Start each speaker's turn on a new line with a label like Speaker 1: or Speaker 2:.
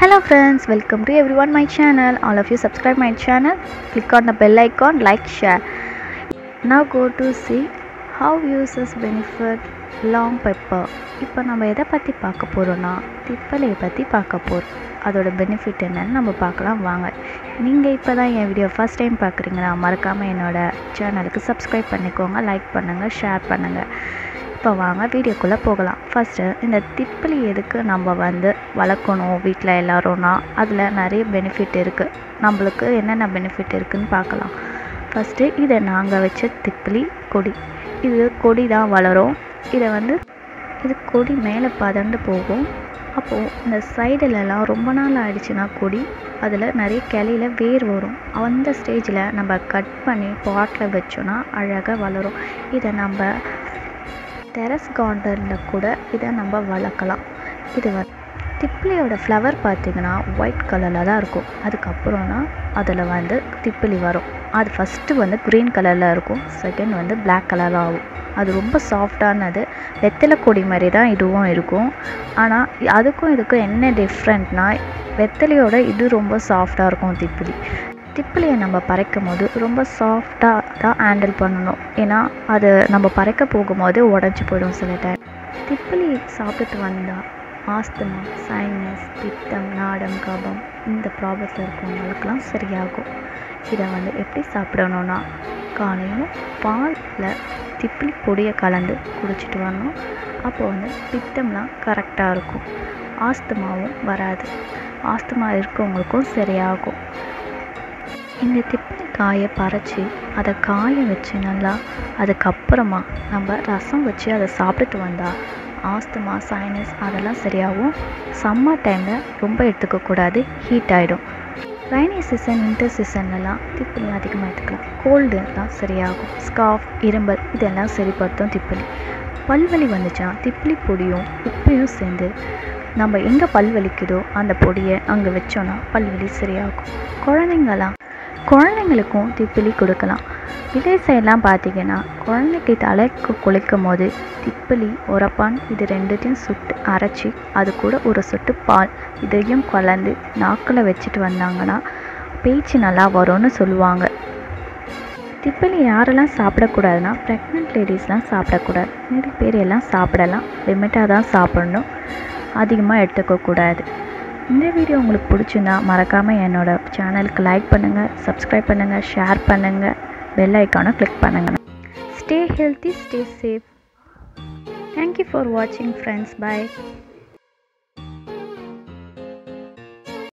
Speaker 1: Hello friends, welcome to everyone my channel. All of you subscribe my channel, click on the bell icon, like, share. Now go to see how users benefit long pepper. இப்போ நம்ம எதை பற்றி பார்க்க போகிறோன்னா திப்பலையை பற்றி பார்க்க போகிறோம் அதோட பெனிஃபிட் என்னன்னு நம்ம பார்க்கலாம் வாங்க நீங்கள் இப்போ தான் என் வீடியோ ஃபஸ்ட் டைம் பார்க்குறீங்களா மறக்காமல் என்னோடய சேனலுக்கு சப்ஸ்கிரைப் பண்ணிக்கோங்க லைக் பண்ணுங்கள் ஷேர் பண்ணுங்கள் இப்போ வாங்க வீடியோக்குள்ளே போகலாம் ஃபஸ்ட்டு இந்த திப்பிலி எதுக்கு நம்ம வந்து வளர்க்கணும் வீட்டில் எல்லாரும்னா அதில் நிறைய பெனிஃபிட் இருக்குது நம்மளுக்கு என்னென்ன பெனிஃபிட் இருக்குதுன்னு பார்க்கலாம் ஃபஸ்ட்டு இதை நாங்கள் வச்ச திப்பிலி கொடி இது கொடி தான் வளரும் இதை வந்து இது கொடி மேலே பதண்டு போகும் அப்போது இந்த சைடுலலாம் ரொம்ப நாள் ஆயிடுச்சுன்னா கொடி அதில் நிறைய கிளையில வேர் வரும் அந்த ஸ்டேஜில் நம்ம கட் பண்ணி பாட்டில் வச்சோன்னா அழகாக வளரும் இதை நம்ம டெரஸ் கார்டனில் கூட இதை நம்ம வளர்க்கலாம் இது வந்து திப்பிலியோட ஃப்ளவர் பார்த்திங்கன்னா ஒயிட் கலரில் தான் இருக்கும் அதுக்கப்புறம்னா அதில் வந்து திப்பிலி வரும் அது ஃபஸ்ட்டு வந்து க்ரீன் கலரில் இருக்கும் செகண்ட் வந்து பிளாக் கலரில் ஆகும் அது ரொம்ப சாஃப்டானது வெத்தலை கொடி மாதிரி தான் இதுவும் இருக்கும் ஆனால் அதுக்கும் இதுக்கும் என்ன டிஃப்ரெண்ட்னா வெத்தலையோட இது ரொம்ப சாஃப்டாக இருக்கும் திப்பிலி திப்பிலியை நம்ம பறைக்கும் போது ரொம்ப சாஃப்டாக தான் ஹேண்டில் பண்ணணும் ஏன்னா அது நம்ம பறைக்க போகும்போது உடஞ்சி போயிடும் சில டைம் திப்பிலி சாப்பிட்டுட்டு வந்தால் ஆஸ்துமா சைனஸ் பித்தம் நாடம் கபம் இந்த ப்ராப்ளத்தில் இருக்கவங்களுக்கெல்லாம் சரியாகும் இதை வந்து எப்படி சாப்பிடணுன்னா காலையில் பாலில் திப்பிலி பொடியை கலந்து குடிச்சிட்டு வரணும் அப்போ வந்து பித்தம்லாம் கரெக்டாக இருக்கும் ஆஸ்துமாவும் வராது ஆஸ்துமா இருக்கவங்களுக்கும் சரியாகும் இந்த திப்பிலி காயை பறித்து அதை காய வச்சு நல்லா அதுக்கப்புறமா நம்ம ரசம் வச்சு அதை சாப்பிட்டுட்டு வந்தால் ஆஸ்துமா சைனஸ் அதெல்லாம் சரியாகும் சம்மர் டைமில் ரொம்ப எடுத்துக்கக்கூடாது ஹீட் ஆகிடும் ரைனி சீசன் வின்டர் சீசன்லலாம் திப்பிலி அதிகமாக எடுத்துக்கலாம் கோல்டு தான் சரியாகும் ஸ்காஃப் இரும்பல் இதெல்லாம் சரிப்படுத்தும் திப்பிலி பல்வலி வந்துச்சுன்னா திப்பிலி பொடியும் உப்பையும் சேர்ந்து நம்ம எங்கே பல் வலிக்குதோ அந்த பொடியை அங்கே வச்சோன்னா பல்வலி சரியாகும் குழந்தைங்களாம் குழந்தைங்களுக்கும் திப்பிலி கொடுக்கலாம் வில்லேஜ் சைட்லாம் பார்த்தீங்கன்னா குழந்தைக்கு தலைக்கு குளிக்கும் போது திப்பிலி உரப்பான் இது ரெண்டுத்தையும் சுட்டு அரைச்சி அது கூட ஒரு சொட்டு பால் இதையும் கலந்து நாக்கில் வச்சுட்டு வந்தாங்கன்னா பேச்சு நல்லா வரும்னு சொல்லுவாங்க திப்பிலி யாரெல்லாம் சாப்பிடக்கூடாதுன்னா ப்ரெக்னென்ட் லேடிஸ்லாம் சாப்பிடக்கூடாது நிறைய பேர் எல்லாம் சாப்பிடலாம் லிமிட்டாக தான் சாப்பிடணும் அதிகமாக எடுத்துக்கக்கூடாது இந்த வீடியோ உங்களுக்கு பிடிச்சிருந்தா மறக்காமல் என்னோடய சேனலுக்கு லைக் பண்ணுங்கள் சப்ஸ்கிரைப் பண்ணுங்கள் ஷேர் பண்ணுங்கள் பெல் ஐக்கானை கிளிக் பண்ணுங்கள் stay healthy stay safe thank you for வாட்சிங் ஃப்ரெண்ட்ஸ் பாய்